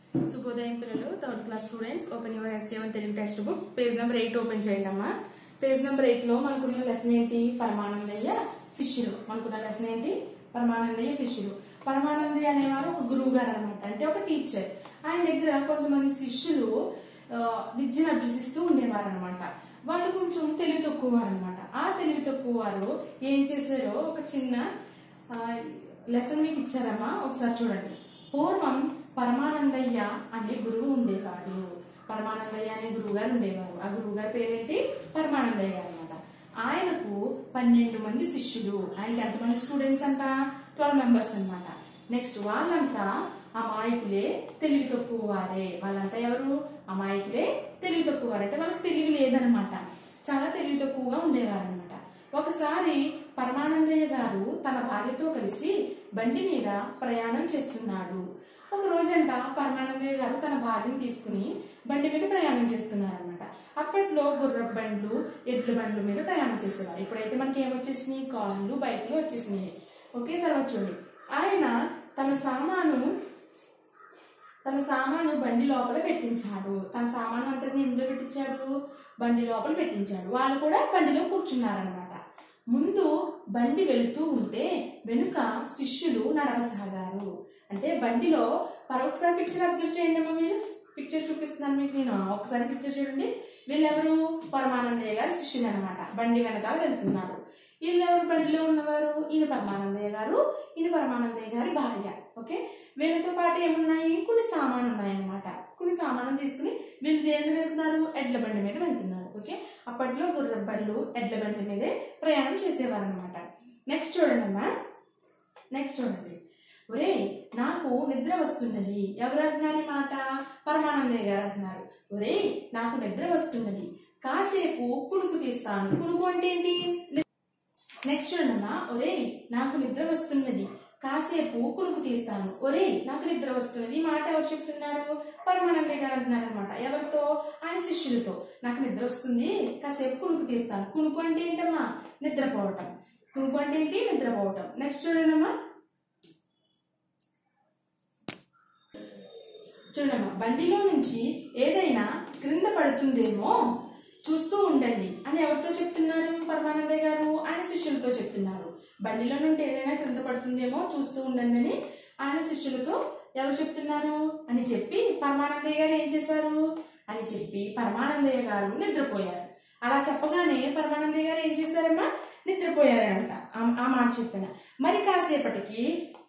శుభోదయం పిల్లలు third class students open your SA one Telugu textbook page number eight open చేయండి అమ్మా పేజ్ నెంబర్ ఎయిట్ లో మనకున్న లెసన్ ఏంటి పరమానందయ్య శిష్యులు మనకున్న లెసన్ ఏంటి పరమానందయ్య శిష్యులు పరమానందయ్య అనేవారు ఒక గురువు గారు అనమాట అంటే ఒక టీచర్ ఆయన దగ్గర కొంతమంది శిష్యులు ఆ, విద్యను అభ్యసిస్తూ ఉండేవారు అనమాట వాళ్ళు కొంచెం తెలివి తక్కువ వారు అనమాట ఆ తెలివి తక్కువ వారు ఏం చేశారో ఒక చిన్న ఆ, లెసన్ మీకు ఇచ్చారమ్మా ఒకసారి చూడండి పూర్వం పరమానందయ్య అనే గురువు ఉండేవాడు పరమానందయ్య అనే గురువు గారు ఉండేవారు ఆ గురువు గారి పేరేంటి పరమానందయ్య అనమాట ఆయనకు పన్నెండు మంది శిష్యులు ఆయనకి ఎంతమంది స్టూడెంట్స్ అంట ట్వెల్వ్ మెంబర్స్ అన్నమాట నెక్స్ట్ వాళ్ళంతా అమాయకులే తెలివి తక్కువ వారే వాళ్ళంతా ఎవరు అమాయకులే తెలివి తక్కువ వారు అంటే వాళ్ళకి తెలివి లేదనమాట చాలా తెలివి తక్కువగా ఉండేవారు అనమాట ఒకసారి పరమానందయ్య గారు తన భార్యతో కలిసి బండి మీద ప్రయాణం చేస్తున్నాడు ఒక రోజంట పరమానందయ్య గారు తన భార్యను తీసుకుని బండి మీద ప్రయాణం చేస్తున్నారనమాట అప్పట్లో గుర్ర బండ్లు ఎడ్ల బండ్ల మీద ప్రయాణం చేసేవారు ఇప్పుడైతే మనకి ఏమొచ్చేసినాయి కార్లు బైక్లు వచ్చేసినాయి ఓకే తర్వాత చూడండి ఆయన తన సామాను తన సామాను బండి లోపల పెట్టించాడు తన సామాను అంతటిని ఎందులో పెట్టించాడు బండి లోపల పెట్టించాడు వాళ్ళు కూడా బండిలో కూర్చున్నారనమాట ముందు బండి వెళుతూ ఉంటే వెనుక శిష్యులు నడవసాగారు అంటే బండిలో పరొకసారి పిక్చర్ అబ్జర్వ్ చేయండి అమ్మా మీరు పిక్చర్ చూపిస్తున్నాను మీకు నేను ఒకసారి పిక్చర్ చూడండి వీళ్ళెవరు పరమానందయ్య గారి శిష్యులు అనమాట బండి వెనకాల వెళ్తున్నారు వీళ్ళెవరు బండిలో ఉన్నవారు ఈయన పరమానందయ్య గారు ఈయన పరమానందయ్య గారి భార్య ఓకే వీళ్ళతో పాటు ఏమున్నాయి కొన్ని సామాను ఉన్నాయన్నమాట కొన్ని సామాను తీసుకుని వీళ్ళు దేని వెళ్తున్నారు ఎడ్ల బండి మీద వెళ్తున్నారు ఓకే అప్పట్లో గుర్ర బండ్లు ఎడ్ల బండి మీదే ప్రయాణం చేసేవారు అనమాట నెక్స్ట్ చూడండి అమ్మా నెక్స్ట్ చూడండి ఒరే నాకు నిద్ర వస్తున్నది ఎవరు అంటున్నారు ఈ మాట పరమానందయ్య గారు అంటున్నారు ఒరే నాకు నిద్ర వస్తున్నది కాసేపు కునుకు తీస్తాను కునుకు అంటే ఏంటి నెక్స్ట్ చూడమ్మా ఒరే నాకు నిద్ర వస్తున్నది కాసేపు కునుకు తీస్తాను ఒరే నాకు నిద్ర వస్తున్నది ఈ మాట ఎవరు చెప్తున్నారు పరమానందయ్య గారు అంటున్నారు అనమాట ఎవరితో ఆయన శిష్యులతో నాకు నిద్ర వస్తుంది కాసేపు కునుకు తీస్తాను కునుకు అంటే ఏంటమ్మా నిద్రపోవటం కునుకు అంటే ఏంటి నిద్రపోవటం నెక్స్ట్ చూడండమ్మా చూడమ్మా బండిలో నుంచి ఏదైనా క్రింద పడుతుందేమో చూస్తూ ఉండండి అని ఎవరితో చెప్తున్నారు పరమానందయ్య గారు ఆయన శిష్యులతో చెప్తున్నారు బండిలో నుండి ఏదైనా క్రింద పడుతుందేమో చూస్తూ ఉండండి అని ఆయన శిష్యులతో ఎవరు చెప్తున్నారు అని చెప్పి పరమానందయ్య గారు ఏం చేశారు అని చెప్పి పరమానందయ్య గారు నిద్రపోయారు అలా చెప్పగానే పరమానందయ్య గారు ఏం చేశారమ్మా నిద్రపోయారంట ఆ- ఆ మాట చెప్పిన మరి కాసేపటికి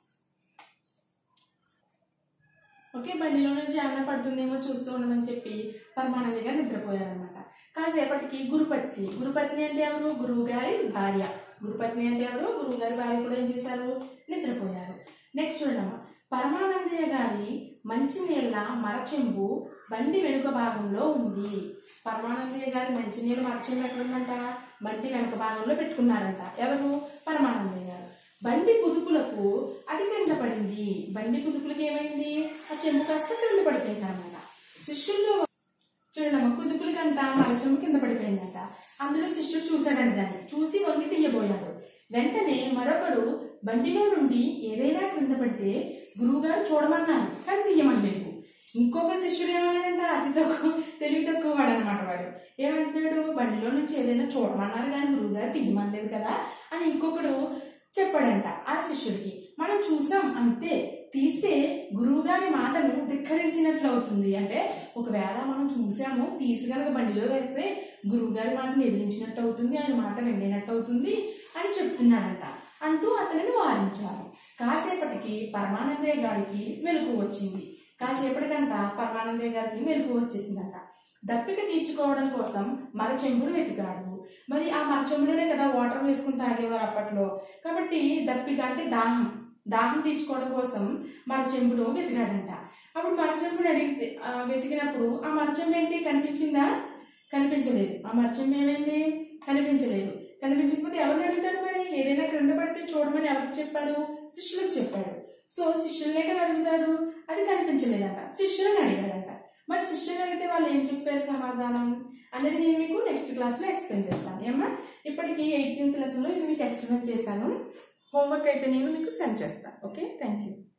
ఓకే బండిలో నుంచి ఏమైనా పడుతుందేమో చూస్తూ ఉండమని చెప్పి పరమానంద గారు నిద్రపోయారనమాట కాసేపటికి గురుపత్ని గురుపత్ని అంటే ఎవరు గురువు గారి భార్య గురుపత్ని అంటే ఎవరు గురువు గారి భార్య కూడా ఏం చేశారు నిద్రపోయారు నెక్స్ట్ చూడమ్మా పరమానందయ్య గారి మంచినీళ్ళ మరచెంబు బండి వెనుక భాగంలో ఉంది పరమానందయ్య గారి మంచినీళ్ళ మరచెంబు ఎక్కడ ఉందంట బండి వెనుక భాగంలో పెట్టుకున్నారంట ఎవరు పరమానందయ్య గారు బండి కుదుపులకు అది క్రింద పడింది బండి కుదుపులకు ఏమైంది ఆ చెంబు కాస్త క్రింద పడిపోయింది అనమాట శిష్యుల్లో చూడమ్మా కుదుపులకంట మన చెంబు కింద పడిపోయిందంట అందులో శిష్యుడు చూశాడండి దాన్ని చూసి వంగి తీయబోయాడు వెంటనే మరొకడు బండిలో నుండి ఏదైనా క్రింద పడితే గురువుగారు చూడమన్నారు కానీ తీయమనలేదు ఇంకొక శిష్యుడు ఏమన్నాడంట అతి తక్కువ తెలివి తక్కువ వాడు అనమాట వాడు ఏమంటున్నాడు బండిలో నుంచి ఏదైనా చూడమన్నారు కానీ గురువుగారు తీయమనలేదు కదా అని ఇంకొకడు చెప్పాడంట ఆ శిష్యుడికి మనం చూసాం అంతే తీస్తే గురువుగారి మాటను ధిక్కరించినట్లు అవుతుంది అంటే ఒకవేళ మనం చూసాము తీసి గనక బండిలో వేస్తే గురువుగారి మాటను ఎదిరించినట్టు అవుతుంది ఆయన మాట వెళ్ళినట్టు అవుతుంది అని చెప్తున్నాడంట అంటూ అతనిని వారించారు కాసేపటికి పరమానందయ్య గారికి మెలకు వచ్చింది కాసేపటికంట పరమానందయ్య గారికి మెలకు వచ్చేసిందంట దప్పిక తీర్చుకోవడం కోసం మరచెంబును వెతికాడు మరి ఆ మరచెంబులోనే కదా వాటర్ వేసుకుని తాగేవారు అప్పట్లో కాబట్టి దప్పిక అంటే దాహం దాహం తీర్చుకోవడం కోసం మరచెంబును వెతికాడంట అప్పుడు మరచెంబుని అడిగితే ఆ, వెతికినప్పుడు ఆ మరచెంబు ఏంటి కనిపించిందా కనిపించలేదు ఆ మరచెంబు ఏమైంది కనిపించలేదు కనిపించకపోతే ఎవరిని అడుగుతాడు మరి ఏదైనా క్రింద పడితే చూడమని ఎవరికి చెప్పాడు శిష్యులకు చెప్పాడు సో శిష్యులనే కదా అడుగుతాడు అది కనిపించలేదంట శిష్యులను అడిగాడంట మరి శిష్యులు అడిగితే వాళ్ళు ఏం చెప్పారు సమాధానం అనేది నేను మీకు నెక్స్ట్ క్లాస్లో ఎక్స్ప్లెయిన్ చేస్తాను ఏమ్మా ఇప్పటికి ఎయిటీన్త్ లెసన్లో ఇది మీకు ఎక్స్ప్లెయిన్ చేశాను హోంవర్క్ అయితే నేను మీకు సెండ్ చేస్తాను ఓకే థ్యాంక్ యూ